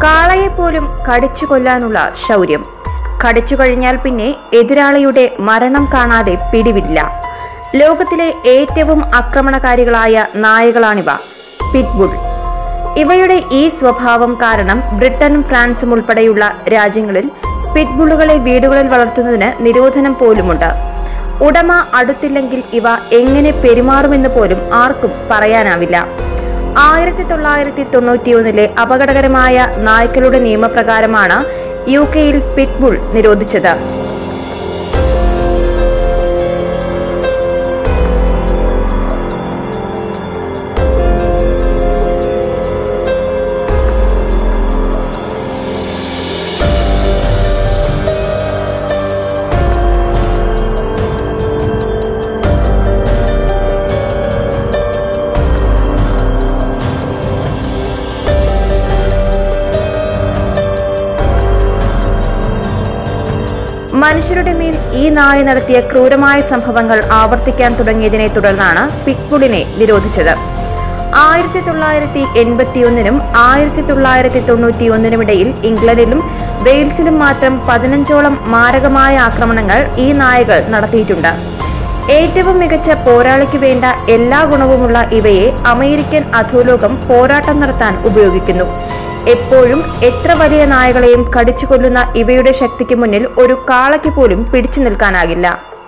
കാളയെപ്പോലും കടിച്ചു കൊല്ലാനുള്ള ശൗര്യം കടിച്ചു കഴിഞ്ഞാൽ പിന്നെ എതിരാളിയുടെ മരണം കാണാതെ പിടിവില്ല ലോകത്തിലെ ഏറ്റവും ആക്രമണകാരികളായ നായകളാണിവ പിറ്റ്ബുൾ ഇവയുടെ ഈ സ്വഭാവം കാരണം ബ്രിട്ടനും ഫ്രാൻസും ഉൾപ്പെടെയുള്ള രാജ്യങ്ങളിൽ പിറ്റ്ബുളുകളെ വീടുകളിൽ വളർത്തുന്നതിന് നിരോധനം പോലുമുണ്ട് ഉടമ അടുത്തില്ലെങ്കിൽ ഇവ എങ്ങനെ പെരുമാറുമെന്ന് പോലും ആർക്കും പറയാനാവില്ല ആയിരത്തി തൊള്ളായിരത്തി തൊണ്ണൂറ്റിയൊന്നിലെ അപകടകരമായ നായ്ക്കളുടെ നിയമപ്രകാരമാണ് യു കെയിൽ പിറ്റ്ബുൾ നിരോധിച്ചത് മനുഷ്യരുടെ മേൽ ഈ നായ നടത്തിയ ക്രൂരമായ സംഭവങ്ങൾ ആവർത്തിക്കാൻ തുടങ്ങിയതിനെ തുടർന്നാണ് പിറ്റ്ബുളിനെ നിരോധിച്ചത് ആയിരത്തി തൊള്ളായിരത്തി എൺപത്തിയൊന്നിനും ആയിരത്തി തൊള്ളായിരത്തി തൊണ്ണൂറ്റിയൊന്നിനുമിടയിൽ ഇംഗ്ലണ്ടിലും വെയിൽസിലും മാത്രം പതിനഞ്ചോളം മാരകമായ ആക്രമണങ്ങൾ ഈ നായകൾ നടത്തിയിട്ടുണ്ട് ഏറ്റവും മികച്ച പോരാളിക്ക് വേണ്ട എല്ലാ ഗുണവുമുള്ള ഇവയെ അമേരിക്കൻ അധോലോകം പോരാട്ടം നടത്താൻ ഉപയോഗിക്കുന്നു എപ്പോഴും എത്ര വലിയ നായകളെയും കടിച്ചു കൊല്ലുന്ന ഇവയുടെ ശക്തിക്ക് മുന്നിൽ ഒരു കാളയ്ക്ക് പോലും പിടിച്ചു നിൽക്കാനാകില്ല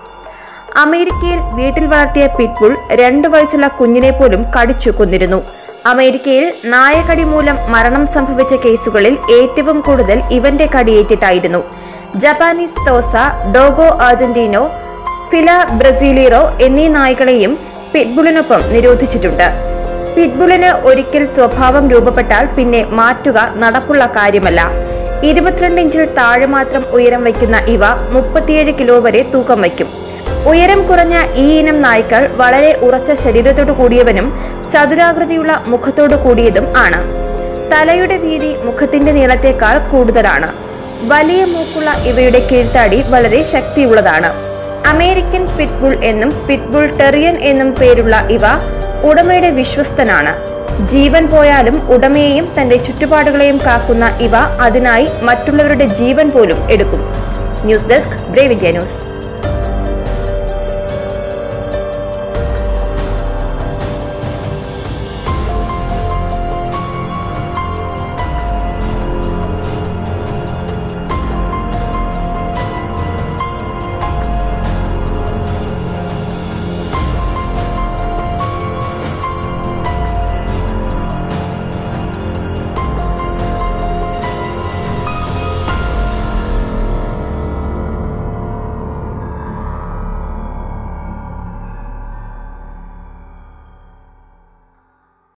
അമേരിക്കയിൽ വീട്ടിൽ വളർത്തിയ പിറ്റ്ബുൾ രണ്ടു വയസ്സുള്ള കുഞ്ഞിനെ പോലും കടിച്ചു കൊന്നിരുന്നു അമേരിക്കയിൽ നായകടി മൂലം മരണം സംഭവിച്ച കേസുകളിൽ ഏറ്റവും കൂടുതൽ ഇവന്റെ കടിയേറ്റിട്ടായിരുന്നു Japanese Tosa Dogo Argentino Fila Brasileiro എന്നീ നായ്ക്കളെയും പിറ്റ്ബുളിനൊപ്പം നിരോധിച്ചിട്ടുണ്ട് പിറ്റ്ബുളിന് ഒരിക്കൽ സ്വഭാവം രൂപപ്പെട്ടാൽ പിന്നെ മാറ്റുക നടപ്പുള്ള കാര്യമല്ല ഇരുപത്തിരണ്ട് ഇഞ്ചിൽ താഴെ മാത്രം ഉയരം വയ്ക്കുന്ന ഇവ മുപ്പത്തിയേഴ് കിലോ വരെ തൂക്കം വയ്ക്കും ഉയരം കുറഞ്ഞ ഈ ഇനം നായ്ക്കൾ വളരെ ഉറച്ച ശരീരത്തോടു കൂടിയവനും ചതുരാകൃതിയുള്ള മുഖത്തോടു കൂടിയതും ആണ് തലയുടെ വീതി മുഖത്തിന്റെ നീളത്തേക്കാൾ കൂടുതലാണ് വലിയ മൂക്കുള്ള ഇവയുടെ കീഴ്ത്താടി വളരെ ശക്തിയുള്ളതാണ് അമേരിക്കൻ പിറ്റ്ബുൾ എന്നും പിറ്റ്ബുൾ ടെറിയൻ എന്നും പേരുള്ള ഇവ ഉടമയുടെ വിശ്വസ്തനാണ് ജീവൻ പോയാലും ഉടമയെയും തന്റെ ചുറ്റുപാടുകളെയും കാക്കുന്ന ഇവ അതിനായി മറ്റുള്ളവരുടെ ജീവൻ പോലും എടുക്കും news desk Brave India news